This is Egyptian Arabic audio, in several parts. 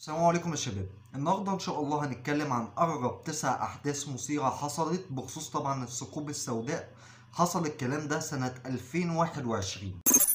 السلام عليكم يا شباب النهارده ان شاء الله هنتكلم عن اغرب تسع احداث مثيره حصلت بخصوص طبعا الثقوب السوداء حصل الكلام ده سنه 2021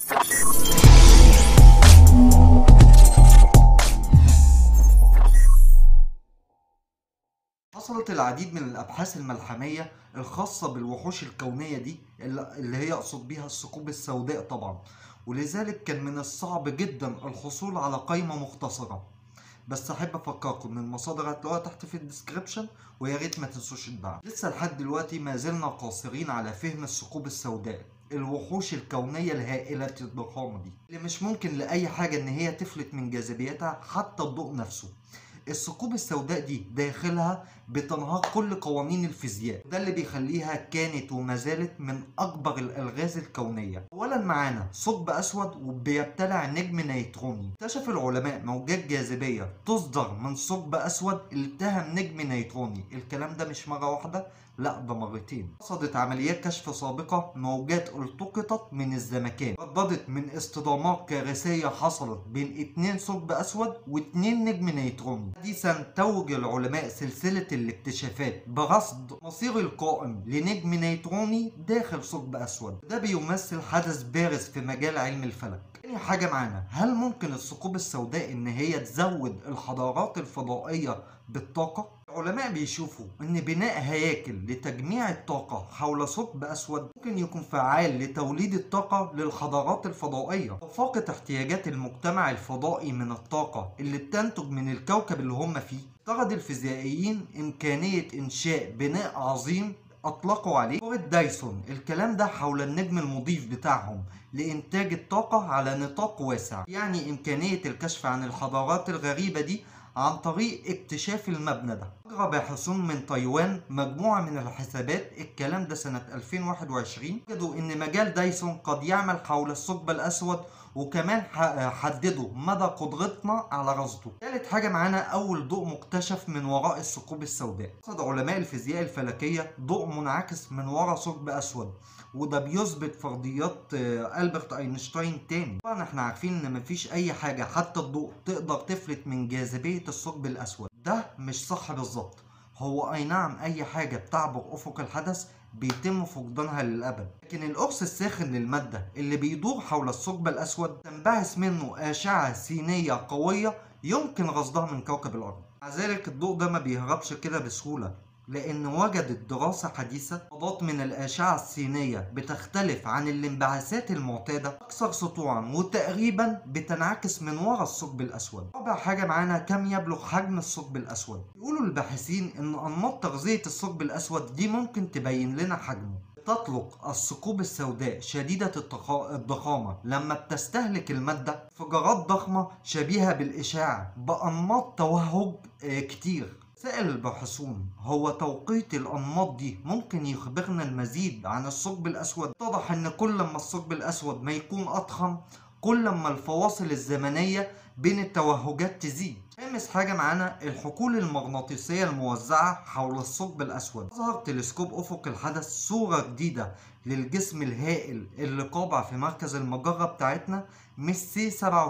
حصلت العديد من الابحاث الملحميه الخاصه بالوحوش الكونيه دي اللي هي اقصد بيها الثقوب السوداء طبعا ولذلك كان من الصعب جدا الحصول على قائمه مختصره بس احب افكركم ان المصادر هتلاقوها تحت في الديسكريبشن ويا ريت ما تنسوش الدعم لسه لحد دلوقتي ما زلنا قاصرين على فهم الثقوب السوداء الوحوش الكونية الهائلة الضخامة دي اللي مش ممكن لأي حاجة إن هي تفلت من جاذبيتها حتى الضوء نفسه الثقوب السوداء دي داخلها بتنهار كل قوانين الفيزياء ده اللي بيخليها كانت وما زالت من اكبر الالغاز الكونيه اولا معانا ثقب اسود وبيبتلع نجم نيتروني اكتشف العلماء موجات جاذبيه تصدر من ثقب اسود التهم نجم نيتروني الكلام ده مش مره واحده لا ده مرتين حصلت عمليات كشف سابقة موجات التقطت من الزمكان رددت من اصطدامات كارثية حصلت بين اتنين ثقب أسود واتنين نجم نيتروني حديثا توج العلماء سلسلة الاكتشافات برصد مصير القائم لنجم نيتروني داخل ثقب أسود ده بيمثل حدث بارز في مجال علم الفلك تاني حاجة معانا هل ممكن الثقوب السوداء ان هي تزود الحضارات الفضائية بالطاقة؟ العلماء بيشوفوا ان بناء هياكل لتجميع الطاقة حول ثقب اسود ممكن يكون فعال لتوليد الطاقة للحضارات الفضائية وفاقت احتياجات المجتمع الفضائي من الطاقة اللي بتنتج من الكوكب اللي هم فيه افترض الفيزيائيين امكانية انشاء بناء عظيم اطلقوا عليه كرة دايسون الكلام ده حول النجم المضيف بتاعهم لانتاج الطاقة على نطاق واسع يعني امكانية الكشف عن الحضارات الغريبة دي عن طريق اكتشاف المبنى ده أجرى باحثون من تايوان مجموعة من الحسابات الكلام ده سنة 2021 وجدوا إن مجال دايسون قد يعمل حول الثقب الأسود وكمان حددوا مدى قدرتنا على رصده. ثالث حاجة معانا أول ضوء مكتشف من وراء الثقوب السوداء. قصد علماء الفيزياء الفلكية ضوء منعكس من وراء ثقب أسود وده بيثبت فرضيات ألبرت أينشتاين تاني. طبعا احنا عارفين إن مفيش أي حاجة حتى الضوء تقدر تفلت من جاذبية الثقب الأسود. ده مش صح بالظبط. هو أي نعم أي حاجة بتعبر أفق الحدث بيتم فقدانها للأبد لكن القرص الساخن للمادة اللي بيدور حول الثقب الأسود تنبعث منه أشعة سينية قوية يمكن رصدها من كوكب الأرض مع ذلك الضوء ده ما بيهربش كده بسهولة لأن وجدت دراسة حديثة أضاءت من الأشعة السينية بتختلف عن الانبعاثات المعتادة أكثر سطوعا وتقريبا بتنعكس من وراء الثقب الأسود. رابع حاجة معانا كم يبلغ حجم الثقب الأسود؟ يقولوا الباحثين إن أنماط تغذية الثقب الأسود دي ممكن تبين لنا حجمه. تطلق الثقوب السوداء شديدة الضخامة لما بتستهلك المادة انفجارات ضخمة شبيهة بالإشعاع بأنماط توهج كتير سأل الباحثون هو توقيت الأنماط دي ممكن يخبرنا المزيد عن الثقب الأسود اتضح إن كل ما الثقب الأسود ما يكون أضخم كل ما الفواصل الزمنية بين التوهجات تزيد خامس حاجة معانا الحقول المغناطيسية الموزعة حول الثقب الأسود ظهر تلسكوب أفق الحدث صورة جديدة للجسم الهائل اللي قابع في مركز المجرة بتاعتنا مش سي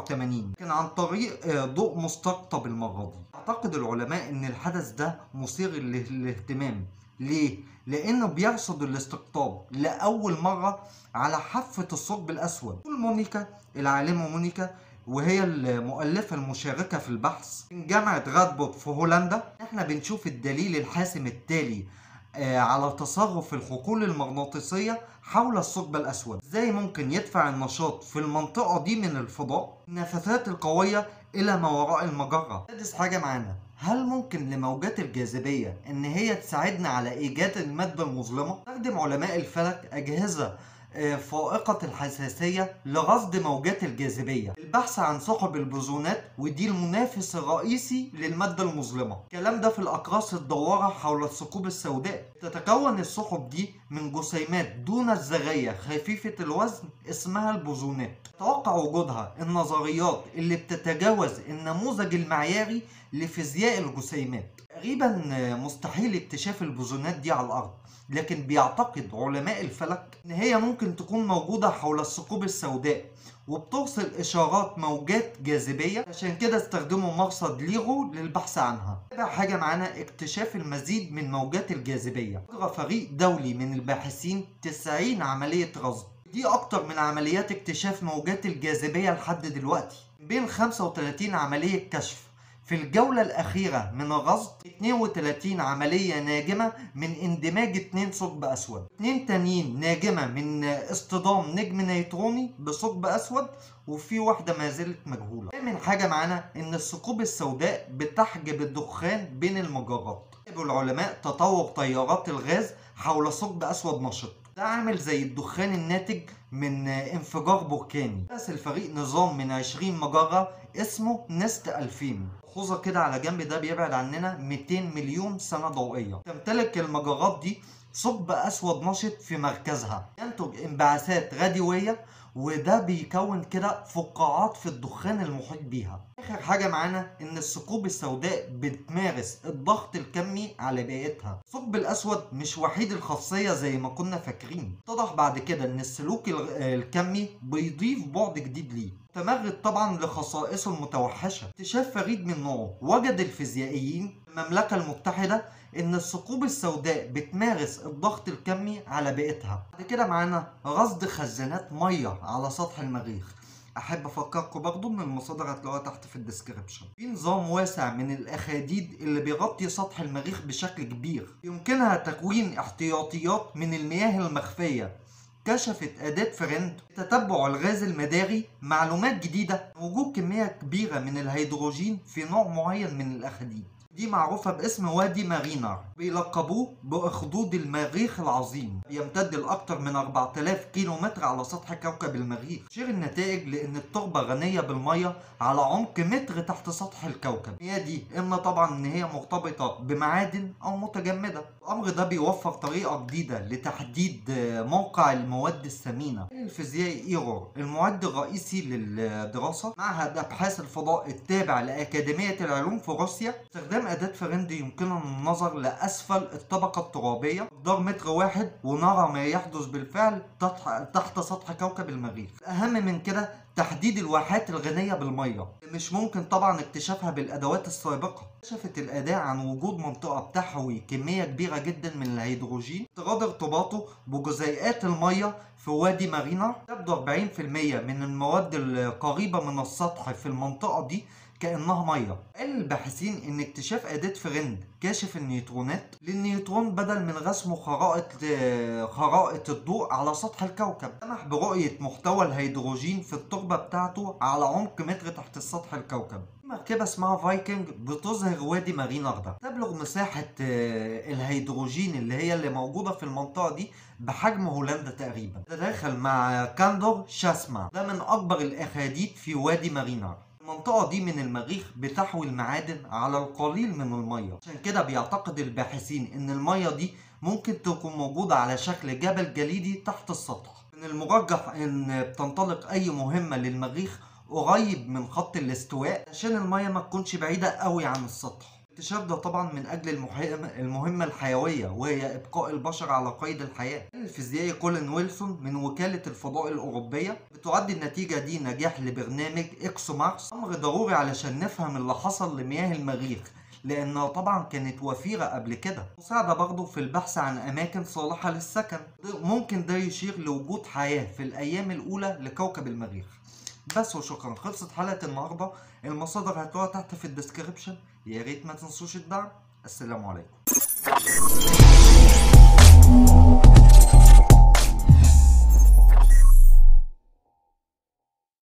87 كان عن طريق ضوء مستقطب المرة دي أعتقد العلماء إن الحدث ده مثير للاهتمام ليه؟ لأنه بيرصد الاستقطاب لأول مرة على حافة الثقب الأسود مونيكا العالمة مونيكا وهي المؤلفة المشاركة في البحث من جامعة غادبوك في هولندا احنا بنشوف الدليل الحاسم التالي آه على تصرف الحقول المغناطيسية حول الثقب الأسود ازاي ممكن يدفع النشاط في المنطقة دي من الفضاء النفثات القوية إلى ما وراء المجرة سادس حاجة معانا هل ممكن لموجات الجاذبية إن هي تساعدنا على إيجاد المادة المظلمة؟ استخدم علماء الفلك أجهزة فائقة الحساسية لرصد موجات الجاذبية البحث عن سحب البوزونات ودي المنافس الرئيسي للمادة المظلمة الكلام ده في الأقراص الدوارة حول الثقوب السوداء تتكون السحب دي من جسيمات دون الزغية خفيفة الوزن اسمها البوزونات توقع وجودها النظريات اللي بتتجاوز النموذج المعياري لفيزياء الجسيمات تقريبا مستحيل اكتشاف البوزونات دي على الأرض لكن بيعتقد علماء الفلك ان هي ممكن تكون موجودة حول الثقوب السوداء وبتوصل اشارات موجات جاذبيه عشان كده استخدموا مرصد ليغو للبحث عنها رابع حاجه معانا اكتشاف المزيد من موجات الجاذبيه اجرى فريق دولي من الباحثين 90 عمليه رصد دي اكتر من عمليات اكتشاف موجات الجاذبيه لحد دلوقتي بين 35 عمليه كشف في الجولة الأخيرة من الرصد 32 عملية ناجمة من اندماج اتنين ثقب أسود اتنين تانيين ناجمة من اصطدام نجم نيتروني بثقب أسود وفي واحدة ما زالت مجهولة من حاجة معانا إن الثقوب السوداء بتحجب الدخان بين المجرات العلماء تطور تيارات الغاز حول ثقب أسود نشط ده عامل زي الدخان الناتج من انفجار بركاني بس الفريق نظام من 20 مجرة اسمه نست 2000 خوذة كده على جنب ده بيبعد عننا 200 مليون سنة ضوئية تمتلك المجرات دي ثقب أسود نشط في مركزها ينتج انبعاثات راديوية وده بيكون كده فقاعات في الدخان المحيط بيها اخر حاجه معانا ان الثقوب السوداء بتمارس الضغط الكمي على بيئتها الثقب الاسود مش وحيد الخاصيه زي ما كنا فاكرين اتضح بعد كده ان السلوك الكمي بيضيف بعد جديد ليه تمرد طبعا لخصائصه المتوحشه اكتشاف فريد من نوعه وجد الفيزيائيين المملكه المتحده ان الثقوب السوداء بتمارس الضغط الكمي على بيئتها بعد كده معانا رصد خزانات ميه على سطح المريخ احب افكركم برضو ان المصادر هتلاقوها تحت في الديسكريبشن في نظام واسع من الاخاديد اللي بيغطي سطح المريخ بشكل كبير يمكنها تكوين احتياطيات من المياه المخفيه كشفت أداة فريند تتبع الغاز المداري معلومات جديدة وجود كمية كبيرة من الهيدروجين في نوع معين من الأخاديد دي معروفة باسم وادي مارينار بيلقبوه بأخدود المريخ العظيم يمتد لأكثر من 4000 كيلو متر على سطح كوكب المريخ تشير النتائج لأن التربة غنية بالمية على عمق متر تحت سطح الكوكب هي دي إما طبعا إن هي مرتبطة بمعادن أو متجمدة الأمر ده بيوفر طريقة جديدة لتحديد موقع المواد الثمينة الفيزيائي إيرور المعد الرئيسي للدراسة معهد أبحاث الفضاء التابع لأكاديمية العلوم في روسيا استخدام أداة فريند يمكننا النظر لأسفل الطبقة الترابية مقدار متر واحد ونرى ما يحدث بالفعل تحت سطح كوكب المريخ الأهم من كده تحديد الواحات الغنية بالمية مش ممكن طبعا اكتشافها بالأدوات السابقة كشفت الأداة عن وجود منطقة بتحوي كمية كبيرة جدا من الهيدروجين افتراض ارتباطه بجزيئات المية في وادي مارينا تبدو 40% من المواد القريبة من السطح في المنطقة دي كأنها مية قال الباحثين إن اكتشاف أداة فريند كاشف النيوترونات للنيوترون بدل من رسمه خرائط خرائط الضوء على سطح الكوكب سمح برؤية محتوى الهيدروجين في التربة بتاعته على عمق متر تحت سطح الكوكب مركبة اسمها فايكنج بتظهر وادي مارينا ده تبلغ مساحة الهيدروجين اللي هي اللي موجودة في المنطقة دي بحجم هولندا تقريبا تداخل مع كاندور شاسما ده من أكبر الأخاديد في وادي مارينا المنطقة دي من المريخ بتحوي المعادن على القليل من المية عشان كده بيعتقد الباحثين ان المية دي ممكن تكون موجودة على شكل جبل جليدي تحت السطح من المرجح ان بتنطلق اي مهمة للمريخ قريب من خط الاستواء عشان المية ما تكونش بعيدة قوي عن السطح الاكتشاف ده طبعا من اجل المهمة الحيوية وهي ابقاء البشر على قيد الحياة الفيزيائي كولين ويلسون من وكالة الفضاء الاوروبية بتعد النتيجة دي نجاح لبرنامج اكسو مارس امر ضروري علشان نفهم اللي حصل لمياه المريخ لانها طبعا كانت وفيرة قبل كده مساعدة برضه في البحث عن اماكن صالحة للسكن ممكن ده يشير لوجود حياة في الايام الاولى لكوكب المريخ بس وشكرا خلصت حلقة النهاردة المصادر هتلاقوها تحت في الديسكريبشن يا ريت ما تنسوش الدعم السلام عليكم